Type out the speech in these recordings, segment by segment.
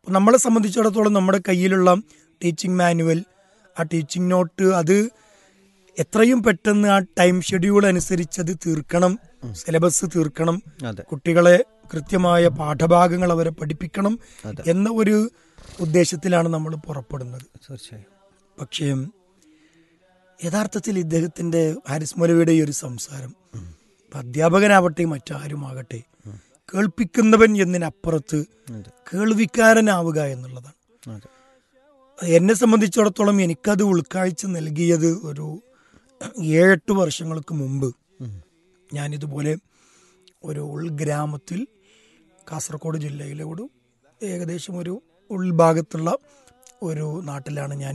നമ്മളെ സംബന്ധിച്ചിടത്തോളം നമ്മുടെ കയ്യിലുള്ള ടീച്ചിങ് മാനുവൽ ആ ടീച്ചിങ് നോട്ട് അത് എത്രയും പെട്ടെന്ന് ആ ടൈം ഷെഡ്യൂൾ അനുസരിച്ച് അത് തീർക്കണം സിലബസ് തീർക്കണം അതെ കുട്ടികളെ കൃത്യമായ പാഠഭാഗങ്ങൾ അവരെ പഠിപ്പിക്കണം അതെ. എന്ന ഒരു ഉദ്ദേശത്തിലാണ് നമ്മൾ പുറപ്പെടുന്നത് തീർച്ചയായും പക്ഷേ യഥാർത്ഥത്തിൽ ഇദ്ദേഹത്തിന്റെ ഹാരിസ് മൗലവിയുടെ ഈ ഒരു സംസാരം ഇപ്പൊ അധ്യാപകനാവട്ടെ മറ്റാരുമാകട്ടെ കേൾപ്പിക്കുന്നവൻ എന്നതിനപ്പുറത്ത് അതെ കേൾവിക്കാരനാവുക എന്നുള്ളതാണ് അതെ എന്നെ സംബന്ധിച്ചിടത്തോളം എനിക്കത് ഉൾക്കാഴ്ച നൽകിയത് ഒരു ഏഴെട്ട് വർഷങ്ങൾക്ക് മുമ്പ് ഉം. ഞാനിതുപോലെ ഒരു ഉൾഗ്രാമത്തിൽ കാസർഗോഡ് ജില്ലയിലെ ഒരു ഏകദേശം ഒരു ഉൾഭാഗത്തുള്ള ഒരു നാട്ടിലാണ് ഞാൻ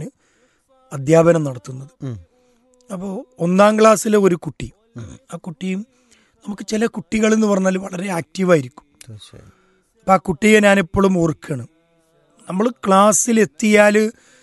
അധ്യാപനം നടത്തുന്നത് ഉം. അപ്പോൾ ഒന്നാം ക്ലാസ്സിലെ ഒരു കുട്ടി ആ കുട്ടിയും നമുക്ക് ചില കുട്ടികൾ എന്ന് പറഞ്ഞാൽ വളരെ ആക്റ്റീവായിരിക്കും തീർച്ചയായും അപ്പം ആ കുട്ടിയെ ഞാൻ എപ്പോഴും ഓർക്കണം നമ്മൾ ക്ലാസ്സിൽ എത്തിയാൽ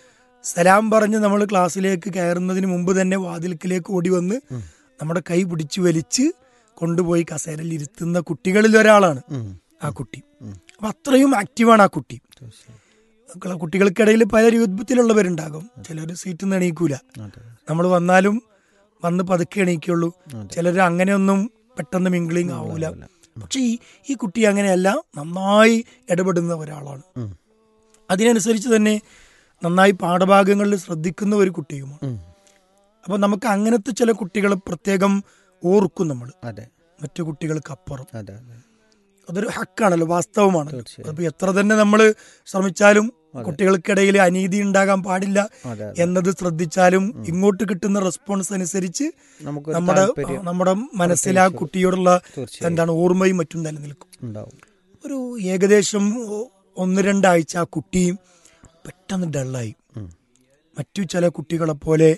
സലാം പറഞ്ഞ് നമ്മൾ ക്ലാസ്സിലേക്ക് കയറുന്നതിന് മുമ്പ് തന്നെ വാതിൽക്കിലേക്ക് ഓടി വന്ന് നമ്മുടെ കൈ പിടിച്ചു വലിച്ച് കൊണ്ടുപോയി കസേരയിൽ ഇരുത്തുന്ന കുട്ടികളിൽ ഒരാളാണ് ഉം. ആ കുട്ടി അപ്പം അത്രയും ആക്റ്റീവാണ് ആ കുട്ടി തീർച്ചയായും മക്കളെ- കുട്ടികൾക്കിടയിൽ പല രൂപത്തിലുള്ളവരുണ്ടാകും ചിലർ സീറ്റിൽ നിന്ന് എണീക്കൂല അതെ നമ്മൾ വന്നാലും വന്ന് പതുക്കെ എണീക്കുള്ളൂ അതെ. ചിലർ അങ്ങനെയൊന്നും പെട്ടെന്ന് മിംഗ്ലിങ് ആവൂല പക്ഷെ ഈ ഈ കുട്ടി അങ്ങനെയല്ല നന്നായി ഇടപെടുന്ന ഒരാളാണ് ഉം. അതിനനുസരിച്ച് തന്നെ നന്നായി പാഠഭാഗങ്ങളിൽ ശ്രദ്ധിക്കുന്ന ഒരു കുട്ടിയുമാണ് ഉം. അപ്പോൾ നമുക്ക് അങ്ങനത്തെ ചില കുട്ടികളെ പ്രത്യേകം ഓർക്കും നമ്മൾ അതെ മറ്റു കുട്ടികൾക്ക് അപ്പുറം അതെ അതെ അതൊരു ഹക്കാണല്ലോ വാസ്തവമാണ് തീർച്ചയായും. അപ്പൊ എത്ര തന്നെ നമ്മൾ ശ്രമിച്ചാലും കുട്ടികൾക്കിടയിൽ അനീതി ഉണ്ടാകാൻ പാടില്ല അതെ അതെ എന്നത് ശ്രദ്ധിച്ചാലും ഇങ്ങോട്ട് കിട്ടുന്ന റെസ്പോൺസ് അനുസരിച്ച് നമുക്കൊരു നമ്മുടെ താല്പര്യം നമ്മുടെ മനസ്സിൽ ആ കുട്ടിയോടുള്ള തീർച്ചയായും. എന്താണ് ഓർമ്മയും മറ്റും നിലനിൽക്കും ഉണ്ടാവും ഒരു ഏകദേശം ഒ- ഒന്ന് രണ്ടാഴ്ച ആ കുട്ടി പെട്ടെന്ന് ഡള്ളായി ഉം. മറ്റു ചില കുട്ടികളെ പോലെ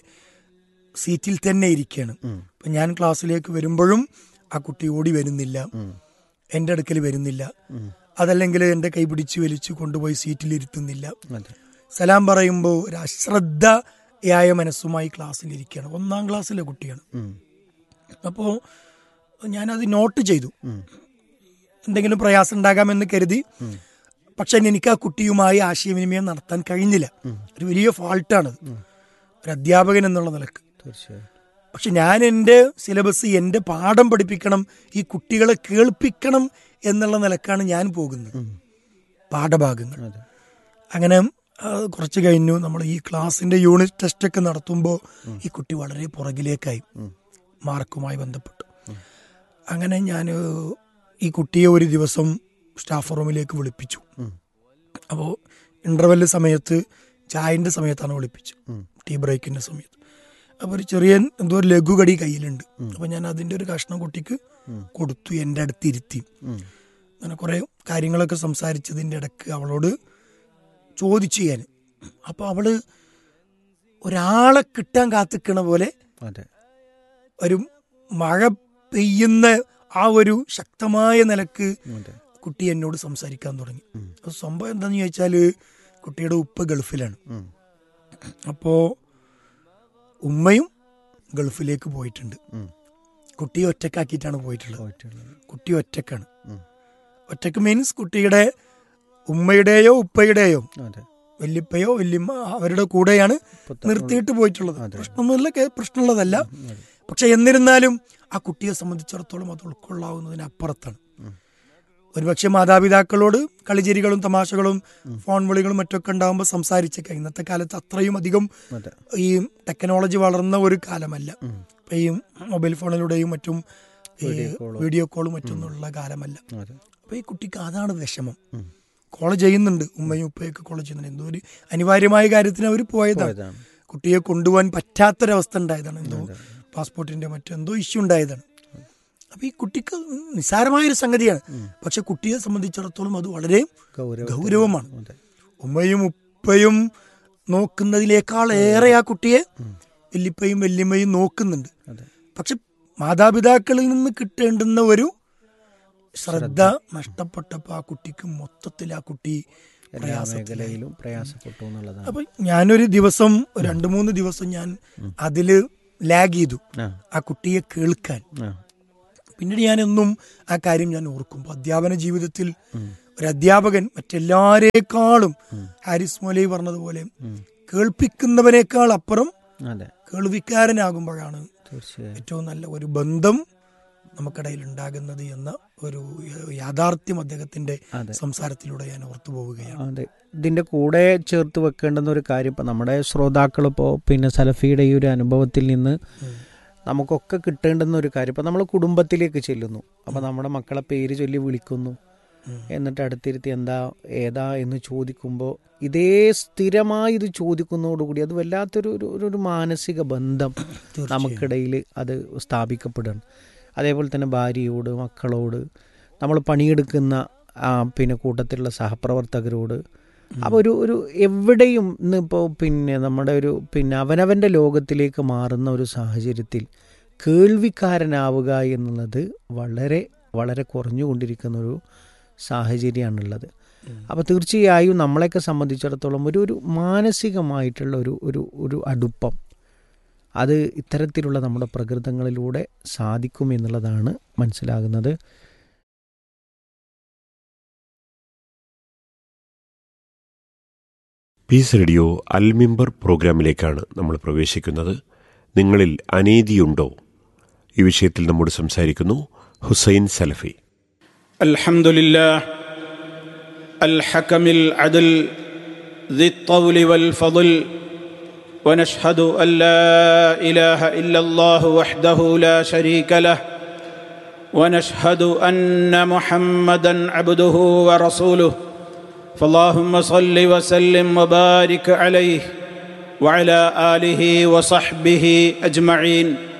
സീറ്റിൽ തന്നെ ഇരിക്കുകയാണ് ഉം. ഇപ്പൊ ഞാൻ ക്ലാസ്സിലേക്ക് വരുമ്പോഴും ആ കുട്ടി ഓടി വരുന്നില്ല ഉം. എൻ്റെ അടുക്കൽ വരുന്നില്ല ഉം. അതല്ലെങ്കിൽ എൻ്റെ കൈ പിടിച്ച് വലിച്ചു കൊണ്ടുപോയി സീറ്റിൽ ഇരുത്തുന്നില്ല അതെ സലാം പറയുമ്പോൾ ഒരു അശ്രദ്ധയായ മനസ്സുമായി ക്ലാസ്സിലിരിക്കുകയാണ് ഒന്നാം ക്ലാസ്സിലെ കുട്ടിയാണ് ഉം. അപ്പോൾ ഞാനത് നോട്ട് ചെയ്തു ഉം. എന്തെങ്കിലും പ്രയാസം ഉണ്ടാകാമെന്ന് കരുതി പക്ഷെ എനിക്ക് ആ കുട്ടിയുമായി ആശയവിനിമയം നടത്താൻ കഴിഞ്ഞില്ല ഒരു വലിയ ഫാൾട്ടാണത് ഒരു അധ്യാപകൻ എന്നുള്ള നിലക്ക് തീർച്ചയായും പക്ഷെ ഞാൻ എൻ്റെ സിലബസ് എൻ്റെ പാഠം പഠിപ്പിക്കണം ഈ കുട്ടികളെ കേൾപ്പിക്കണം എന്നുള്ള നിലക്കാണ് ഞാൻ പോകുന്നത് പാഠഭാഗങ്ങൾ അതെ അങ്ങനെ ആ, കുറച്ച് കഴിഞ്ഞു നമ്മൾ ഈ ക്ലാസ്സിന്റെ യൂണിറ്റ് ടെസ്റ്റ് ഒക്കെ നടത്തുമ്പോൾ ഈ കുട്ടി വളരെ പുറകിലേക്കായി മാർക്കുമായി ബന്ധപ്പെട്ട് അങ്ങനെ ഞാൻ ഈ കുട്ടിയെ ഒരു ദിവസം സ്റ്റാഫ് റൂമിലേക്ക് വിളിപ്പിച്ചു ഉം. അപ്പോൾ ഇന്റർവെല് സമയത്ത് ചായന്റെ സമയത്താണ് വിളിപ്പിച്ചു ഉം. ടീ ബ്രേക്കിന്റെ സമയത്ത് അപ്പോൾ ഒരു ചെറിയ എന്തോ ഒരു ലഘുകടി കയ്യിലുണ്ട് അപ്പോൾ ഞാൻ അതിന്റെ ഒരു കഷ്ണം കുട്ടിക്ക് കൊടുത്തു എൻ്റെ അടുത്ത് ഇരുത്തി ഉം. അങ്ങനെ കുറെ കാര്യങ്ങളൊക്കെ സംസാരിച്ചതിൻ്റെ ഇടക്ക് അവളോട് ചോദിച്ചു ഞാൻ അപ്പോൾ അവള് ഒരാളെ കിട്ടാൻ കാത്തിക്കണ പോലെ അതെ ഒരു മഴ പെയ്യുന്ന ആ ഒരു ശക്തമായ നിലക്ക് അതെ കുട്ടി എന്നോട് സംസാരിക്കാൻ തുടങ്ങി ഉം. അപ്പോൾ സംഭവം എന്താന്ന് ചോദിച്ചാൽ കുട്ടിയുടെ ഉപ്പ ഗൾഫിലാണ് ഉം. അപ്പോൾ ഉമ്മയും ഗൾഫിലേക്ക് പോയിട്ടുണ്ട് ഉം. കുട്ടിയെ ഒറ്റക്കാക്കിയിട്ടാണ് പോയിട്ടുള്ളത് പോയിട്ടുള്ളത് കുട്ടി ഒറ്റക്കാണ് ഉം. ഒറ്റക്ക് മീൻസ് കുട്ടിയുടെ ഉമ്മയുടെയോ ഉപ്പയുടെയോ അതെ വല്യപ്പയോ വല്യമ്മ അവരുടെ കൂടെയാണ് ഇപ്പത്തെ- നിർത്തിയിട്ട് പോയിട്ടുള്ളത് അതെ. പ്രശ്നമൊന്നുമില്ല കേ- പ്രശ്നമുള്ളതല്ല അതെ. പക്ഷെ എന്നിരുന്നാലും ആ കുട്ടിയെ സംബന്ധിച്ചിടത്തോളം അത് ഉൾക്കൊള്ളാവുന്നതിന് അപ്പുറത്താണ് ഉം. ഒരുപക്ഷെ മാതാപിതാക്കളോട് കളിചേരികളും തമാശകളും ഫോൺ വിളികളും മറ്റൊക്കെ ഉണ്ടാകുമ്പോൾ സംസാരിച്ചേക്കാം ഇന്നത്തെ കാലത്ത് അത്രയും അധികം അതെ ഈ ടെക്നോളജി വളർന്ന ഒരു കാലമല്ല ഉം. ഇപ്പൊ ഈ മൊബൈൽ ഫോണിലൂടെയും മറ്റും ഈ വീഡിയോ കോളും. വീഡിയോ കോളും മറ്റൊന്നുള്ള കാലമല്ല അതെ അപ്പൊ ഈ കുട്ടിക്ക് അതാണ് വിഷമം ഉം. കോൾ ചെയ്യുന്നുണ്ട് ഉമ്മയും ഉപ്പയൊക്കെ കോൾ ചെയ്യുന്നുണ്ട് എന്തോ ഒരു അനിവാര്യമായ കാര്യത്തിന് അവർ പോയതാണ് പോയതാണ്. കുട്ടിയെ കൊണ്ടുപോകാൻ പറ്റാത്തൊരവസ്ഥ ഉണ്ടായതാണ് എന്തോ പാസ്പോർട്ടിന്റെ മറ്റെന്തോ ഇഷ്യൂ ഉണ്ടായതാണ് അപ്പൊ ഈ കുട്ടിക്ക് നിസ്സാരമായൊരു സംഗതിയാണ് പക്ഷെ കുട്ടിയെ സംബന്ധിച്ചിടത്തോളം അത് വളരെ ഗൗരവ ഗൗരവമാണ് അതെ ഉമ്മയും ഉപ്പയും നോക്കുന്നതിനേക്കാൾ ഏറെ ആ കുട്ടിയെ വല്യപ്പയും വല്യമ്മയും നോക്കുന്നുണ്ട് അതെ പക്ഷെ മാതാപിതാക്കളിൽ നിന്ന് കിട്ടേണ്ടുന്ന ഒരു ശ്രദ്ധ നഷ്ടപ്പെട്ടപ്പോ ആ കുട്ടിക്ക് മൊത്തത്തിൽ ആ കുട്ടി എല്ലാ പ്രയാസത്തിലായി മേഖലയിലും പ്രയാസപ്പെട്ടു എന്നുള്ളതാണ് അപ്പൊ ഞാനൊരു ദിവസം ഒരു രണ്ടു മൂന്ന് ദിവസം ഞാൻ അതില് ലാഗ് ചെയ്തു ആ ആ കുട്ടിയെ കേൾക്കാൻ ആ പിന്നീട് ഞാൻ എന്നും ആ കാര്യം ഞാൻ ഓർക്കും അപ്പൊ അധ്യാപന ജീവിതത്തിൽ ഒരു അധ്യാപകൻ മറ്റെല്ലാരേക്കാളും ഹാരിസ് മൊലൈ പറഞ്ഞതുപോലെ കേൾപ്പിക്കുന്നവനേക്കാൾ അപ്പുറം അതെ കേൾവിക്കാരനാകുമ്പോഴാണ് തീർച്ചയായും ഏറ്റവും നല്ല ഒരു ബന്ധം നമുക്കിടയിൽ ഉണ്ടാകുന്നത് എന്ന ഒരു യാഥാർത്ഥ്യം അദ്ദേഹത്തിന്റെ അതെ. സംസാരത്തിലൂടെ ഞാൻ ഓർത്തു പോവുകയാണ് അതെ ഇതിന്റെ കൂടെ ചേർത്ത് വെക്കേണ്ടുന്ന ഒരു കാര്യം ഇപ്പം നമ്മുടെ ശ്രോതാക്കൾ ഇപ്പോൾ പിന്നെ സലഫിയുടെ ഈ ഒരു അനുഭവത്തിൽ നിന്ന് നമുക്കൊക്കെ കിട്ടേണ്ടുന്ന ഒരു കാര്യം ഇപ്പം നമ്മൾ കുടുംബത്തിലേക്ക് ചെല്ലുന്നു അപ്പം നമ്മുടെ മക്കളെ പേര് ചൊല്ലി വിളിക്കുന്നു എന്നിട്ട് അടുത്തിരുത്തി എന്താ ഏതാ എന്ന് ചോദിക്കുമ്പോൾ ഇതേ സ്ഥിരമായി ഇത് ചോദിക്കുന്നതോടുകൂടി അത് വല്ലാത്തൊരു ഒരു ഒരു- ഒരു മാനസിക ബന്ധം നമുക്കിടയിൽ അത് സ്ഥാപിക്കപ്പെടുകയാണ് അതേപോലെ തന്നെ ഭാര്യയോട് മക്കളോട് നമ്മൾ പണിയെടുക്കുന്ന ആ, പിന്നെ കൂട്ടത്തിലുള്ള സഹപ്രവർത്തകരോട് അപ്പോൾ ഒരു ഒരു എവിടെയും ഇന്നിപ്പോൾ പിന്നെ നമ്മുടെ ഒരു പിന്നെ അവനവൻ്റെ ലോകത്തിലേക്ക് മാറുന്ന ഒരു സാഹചര്യത്തിൽ കേൾവിക്കാരനാവുക എന്നുള്ളത് വളരെ വളരെ കുറഞ്ഞുകൊണ്ടിരിക്കുന്ന ഒരു സാഹചര്യമാണുള്ളത് അപ്പോൾ തീർച്ചയായും നമ്മളെയൊക്കെ സംബന്ധിച്ചിടത്തോളം ഒരു ഒരു മാനസികമായിട്ടുള്ള ഒരു ഒരു ഒരു അടുപ്പം അത് ഇത്തരത്തിലുള്ള നമ്മുടെ പ്രകൃതങ്ങളിലൂടെ സാധിക്കും എന്നുള്ളതാണ് മനസ്സിലാകുന്നത് പീസ് റേഡിയോ അൽമിമ്പർ പ്രോഗ്രാമിലേക്കാണ് നമ്മൾ പ്രവേശിക്കുന്നത് നിങ്ങളിൽ അനീതിയുണ്ടോ ഈ വിഷയത്തിൽ നമ്മോട് സംസാരിക്കുന്നു ഹുസൈൻ സലഫി الحمد لله الحكم العدل ذي الطول والفضل ونشهد ان لا اله الا الله وحده لا شريك له ونشهد ان محمدا عبده ورسوله فاللهم صل وسلم وبارك عليه وعلى اله وصحبه اجمعين